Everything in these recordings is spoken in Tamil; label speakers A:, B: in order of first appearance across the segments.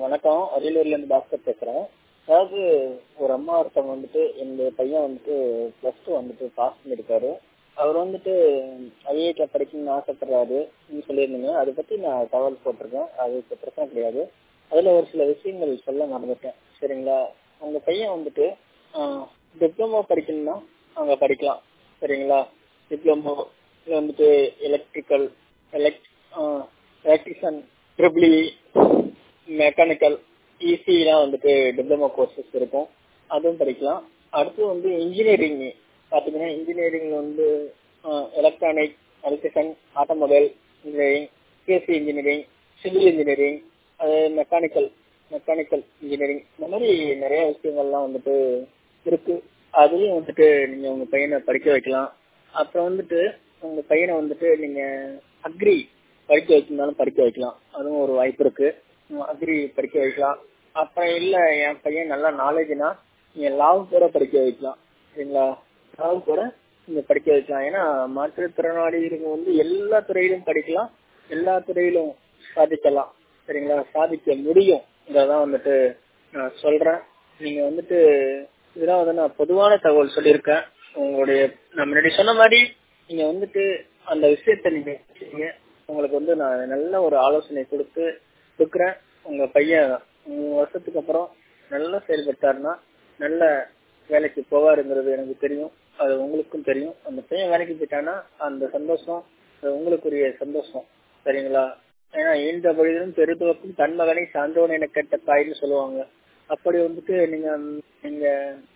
A: வணக்கம் அரியலூர்லேருந்து பாஸ்கர் பேசுகிறேன் அதாவது ஒரு அம்மா ஒருத்தவங்க வந்துட்டு என்னுடைய பையன் வந்துட்டு ப்ளஸ் டூ வந்துட்டு பாஸ் பண்ணியிருக்காரு அவர் வந்துட்டு ஐஏஎஸ்ல படிக்கணும்னு ஆசைப்படுறாரு நீங்க சொல்லியிருந்தீங்க அதை பற்றி நான் தகவல் போட்டிருக்கேன் அது இப்போ பிரச்சனை கிடையாது அதில் ஒரு சில விஷயங்கள் சொல்ல மறந்துட்டேன் சரிங்களா உங்கள் பையன் வந்துட்டு டிப்ளமோ படிக்கணும்னா அங்கே படிக்கலாம் சரிங்களா டிப்ளமோ இல்லை வந்துட்டு எலக்ட்ரிக்கல் எலக்ட் எலக்ட்ரிஷியன் ட்ரிபிளி மெக்கானிக்கல் இசிலாம் வந்துட்டு டிப்ளமோ கோர்சஸ் இருக்கும் அதுவும் படிக்கலாம் அடுத்து வந்து இன்ஜினியரிங் பார்த்தீங்கன்னா இன்ஜினியரிங் வந்து electronic electrician automobile engineering CSC engineering civil engineering அது மெக்கானிக்கல் மெக்கானிக்கல் இன்ஜினியரிங் இந்த மாதிரி நிறைய விஷயங்கள்லாம் வந்துட்டு இருக்கு அதுலயும் வந்துட்டு நீங்க உங்க பையனை படிக்க வைக்கலாம் அப்புறம் வந்துட்டு உங்க பையனை வந்துட்டு நீங்க அக்ரி படிக்க வைக்கணும்னாலும் படிக்க வைக்கலாம் அதுவும் ஒரு வாய்ப்பு இருக்கு அக்ரி படிக்க வைக்கலாம் அப்புறம் இல்ல என் பையன் நல்லா நாலேஜ்னா நீங்க லாவ் கூட படிக்க வைக்கலாம் சரிங்களா லாவ் கூட நீங்க படிக்க வைக்கலாம் ஏன்னா மாற்றுத்திறனாளிகளுக்கு வந்து எல்லா துறையிலும் படிக்கலாம் எல்லா துறையிலும் சாதிக்கலாம் சரிங்களா சாதிக்க முடியும் இதான் வந்துட்டு நான் சொல்றேன் நீங்க வந்துட்டு இதெல்லாம் வந்து நான் பொதுவான தகவல் சொல்லியிருக்கேன் உங்களுடைய நான் முன்னாடி சொன்ன மாதிரி நீங்க வந்துட்டு அந்த விஷயத்த நீங்க வச்சுக்கீங்க உங்களுக்கு வந்து நான் நல்ல ஒரு ஆலோசனை கொடுத்து கொடுக்குறேன் உங்க பையன் மூணு வருஷத்துக்கு அப்புறம் நல்லா செயல்பட்டாருன்னா நல்ல வேலைக்கு போவாருங்கிறது எனக்கு தெரியும் அது உங்களுக்கும் தெரியும் அந்த பையன் வேலைக்கு போயிட்டானா அந்த சந்தோஷம் அது உங்களுக்குரிய சந்தோஷம் சரிங்களா ஏன்னா ஈன்ற பொழுதும் பெருதுவக்கும் தன் மகனை சான்றோன் என கேட்ட தாய்னு சொல்லுவாங்க அப்படி வந்துட்டு நீங்க நீங்க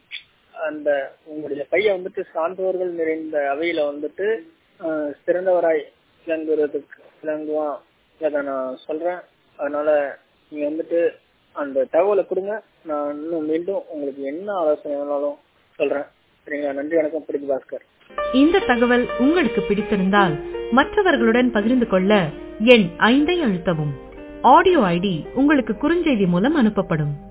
A: அந்த உங்களுடைய பையன் வந்துட்டு சான்றோர்கள் நிறைந்த அவையில வந்துட்டு சிறந்தவராய் விளங்குறதுக்கு விளங்குவான் அதை நான் சொல்றேன் அதனால நீங்க வந்துட்டு அந்த தகவலை கொடுங்க நான் இன்னும் மீண்டும் உங்களுக்கு என்ன ஆலோசனை வேணாலும் சொல்றேன் சரிங்களா நன்றி வணக்கம் பிடிக்கு பாஸ்கர்
B: இந்த தகவல் உங்களுக்கு பிடித்திருந்தால் மற்றவர்களுடன் பகிர்ந்து கொள்ள எண் ஐந்தை அழுத்தவும் ஆடியோ ஐடி உங்களுக்கு குறுஞ்செய்தி மூலம் அனுப்பப்படும்